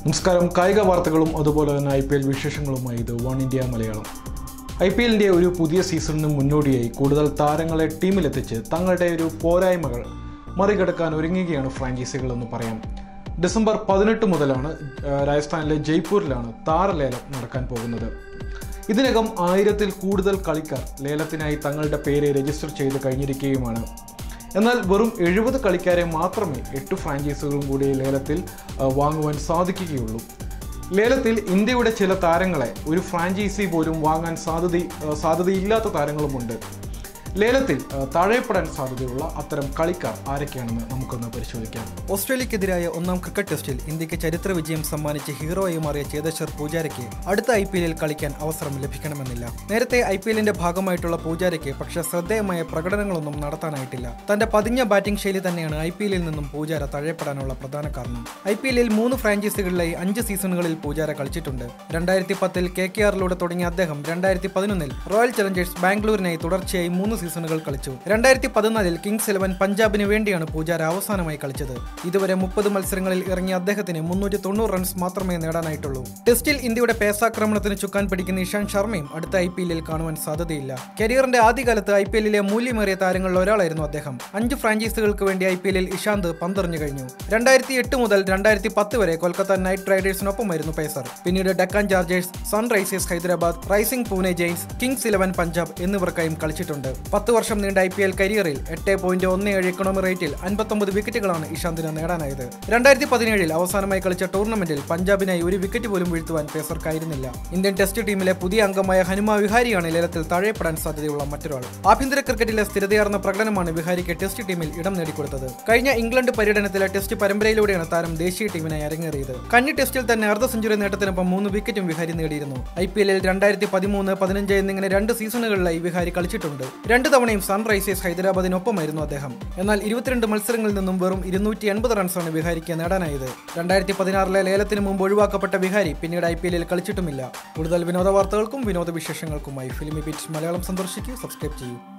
നമസ്കാരം കായിക വാർത്തകളും അതുപോലെ തന്നെ ഐ പി എൽ വിശേഷങ്ങളുമായി ഇത് one India Malayalam I P എല്ലിൻ്റെ ഒരു പുതിയ സീസണിന് മുന്നോടിയായി കൂടുതൽ താരങ്ങളെ ടീമിലെത്തിച്ച് തങ്ങളുടെ ഒരു പോരായ്മകൾ മറികടക്കാൻ ഒരുങ്ങുകയാണ് ഫ്രാഞ്ചൈസികൾ എന്ന് പറയാം ഡിസംബർ പതിനെട്ട് മുതലാണ് ആ, രാജസ്ഥാനിലെ ജയ്പൂരിലാണ് താരലേലം നടക്കാൻ പോകുന്നത് ഇതിനകം ആയിരത്തിൽ കൂടുതൽ കളിക്കാർ ലേലത്തിനായി തങ്ങളുടെ പേര് രജിസ്റ്റർ ചെയ്ത് കഴിഞ്ഞിരിക്കുകയുമാണ് എന്നാൽ വെറും എഴുപത് കളിക്കാരെ മാത്രമേ എട്ട് ഫ്രാഞ്ചൈസികളും കൂടി ലേലത്തിൽ ആ, വാങ്ങുവാൻ സാധിക്കുകയുള്ളൂ ലേലത്തിൽ ഇന്ത്യയുടെ ചില താരങ്ങളെ ഒരു ഫ്രാഞ്ചൈസി പോലും വാങ്ങാൻ സാധ്യത ആ, സാധ്യതയില്ലാത്ത താരങ്ങളുമുണ്ട് ലേലത്തിൽ ആ, താഴെപ്പെടാൻ സാധ്യതയുള്ള അത്തരം കളിക്കാർ ആരൊക്കെയാണെന്ന് നമുക്കൊന്ന് പരിശോധിക്കാം ഓസ്ട്രേലിയക്കെതിരായ ഒന്നാം ക്രിക്കറ്റ് ടെസ്റ്റിൽ ഇന്ത്യക്ക് ചരിത്ര വിജയം സമ്മാനിച്ച് ഹീറോയായി മാറിയ ചേതേശ്വർ പൂജാരയ്ക്ക് അടുത്ത ഐ പി എല്ലിൽ കളിക്കാൻ അവസരം ലഭിക്കണമെന്നില്ല നേരത്തെ ഐ പി എല്ലിന്റെ ഭാഗമായിട്ടുള്ള പൂജാരയ്ക്ക് പക്ഷേ ശ്രദ്ധേയമായ പ്രകടനങ്ങളൊന്നും നടത്താനായിട്ടില്ല തന്റെ പതിഞ്ഞ ബാറ്റിംഗ് ശൈലി തന്നെയാണ് ഐ പി എല്ലിൽ നിന്നും പൂജാര തഴയപ്പെടാനുള്ള പ്രധാന കാരണം ഐ പി എല്ലിൽ മൂന്ന് ഫ്രാഞ്ചൈസികളിലായി അഞ്ച് സീസണുകളിൽ പൂജാര കളിച്ചിട്ടുണ്ട് രണ്ടായിരത്തി പത്തിൽ കെ കെ ആറിലൂടെ തുടങ്ങിയ അദ്ദേഹം രണ്ടായിരത്തി പതിനൊന്നിൽ റോയൽ ചലഞ്ചേഴ്സ് ബാംഗ്ലൂരിനായി തുടർച്ചയായി മൂന്ന് സീസണുകൾ കളിച്ചു രണ്ടായിരത്തി പതിനാലിൽ കിങ്സ് ഇലവൻ പഞ്ചാബിന് വേണ്ടിയാണ് പൂജാര അവസാനമായി കളിച്ചത് ഇതുവരെ മുപ്പത് മത്സരങ്ങളിൽ ഇറങ്ങിയ അദ്ദേഹത്തിന് മുന്നൂറ്റി തൊണ്ണൂറ് റൺസ് മാത്രമേ നേടാനായിട്ടുള്ളൂ ടെസ്റ്റിൽ ഇന്ത്യയുടെ പേസാക്രമണത്തിന് ചുക്കാൻ പിടിക്കുന്ന ഇഷാന്ത് ശർമ്മയും അടുത്ത ഐ പി എല്ലിൽ കാണുവാൻ സാധ്യതയില്ല കരിയറിന്റെ ആദ്യകാലത്ത് ഐ പി എല്ലിലെ മൂല്യമേറിയ താരങ്ങളിൽ ഒരാളായിരുന്നു അദ്ദേഹം അഞ്ച് ഫ്രാഞ്ചൈസികൾക്ക് വേണ്ടി ഐ പി എല്ലിൽ ഇഷാന്ത് പന്തെറിഞ്ഞു കഴിഞ്ഞു രണ്ടായിരത്തി എട്ട് മുതൽ രണ്ടായിരത്തി പത്ത് വരെ കൊൽക്കത്ത നൈറ്റ് റൈഡേഴ്സിനൊപ്പമായിരുന്നു പേസർ പിന്നീട് Deccan Chargers Sunrisers Hyderabad Rising Pune Giants Kings Eleven Punjab എന്നിവർക്കായും കളിച്ചിട്ടുണ്ട് പത്ത് വർഷം നീണ്ട ഐ പി എൽ കരിയറിൽ എട്ട് പോയിന്റ് ഒന്ന് ഏഴ് ഇക്കണോമി റേറ്റിൽ അൻപത്തൊമ്പത് വിക്കറ്റുകളാണ് ഇഷാന്തിന് നേടാനായത് രണ്ടായിരത്തി പതിനേഴിൽ അവസാനമായി കളിച്ച ടൂർണമെന്റിൽ പഞ്ചാബിനായി ഒരു വിക്കറ്റ് പോലും വീഴ്ത്തുവാൻ പേസർക്കായിരുന്നില്ല ഇന്ത്യൻ ടെസ്റ്റ് ടീമിലെ പുതിയ അംഗമായ ഹനുമ വിഹാരിയാണ് ലേലത്തിൽ താഴെപ്പെടാൻ സാധ്യതയുള്ള മറ്റൊരാൾ ആഭ്യന്തര ക്രിക്കറ്റിലെ സ്ഥിരതയാർന്ന പ്രകടനമാണ് വിഹാരിക്ക് ടെസ്റ്റ് ടീമിൽ ഇടം നേടിക്കൊടുത്തത് കഴിഞ്ഞ ഇംഗ്ലണ്ട് പര്യടനത്തിലെ ടെസ്റ്റ് പരമ്പരയിലൂടെയാണ് താരം ദേശീയ ടീമിനായി അരങ്ങേറിയത് കന്നി ടെസ്റ്റിൽ തന്നെ അർദ്ധ സെഞ്ചുറി നേട്ടത്തിനൊപ്പം മൂന്ന് വിക്കറ്റും വിഹാരി നേടിയിരുന്നു ഐ പി എല്ലിൽ രണ്ടായിരത്തി പതിമൂന്ന് പതിനഞ്ച് എന്നിങ്ങനെ രണ്ട് സീസണുകളിലായി വിഹാരി കളിച്ചിട്ടുണ്ട് രണ്ട് തവണയും സൺറൈസേഴ്സ് ഹൈദരാബാദിനൊപ്പമായിരുന്നു അദ്ദേഹം എന്നാൽ ഇരുപത്തിരണ്ട് മത്സരങ്ങളിൽ നിന്നും വെറും ഇരുന്നൂറ്റി എൺപത് റൺസാണ് വിഹാരിക്ക് നേടാനായത് രണ്ടായിരത്തി പതിനാറിലെ ലേലത്തിന് മുമ്പ് ഒഴിവാക്കപ്പെട്ട വിഹാരി പിന്നീട് ഐ പി എല്ലിൽ കളിച്ചിട്ടുമില്ല കൂടുതൽ വിനോദ വാർത്തകൾക്കും വിനോദ വിശേഷങ്ങൾക്കുമായി ഫിലിമി ബീച്ച് മലയാളം സന്ദർശിക്കൂ സബ്സ്ക്രൈബ് ചെയ്യൂ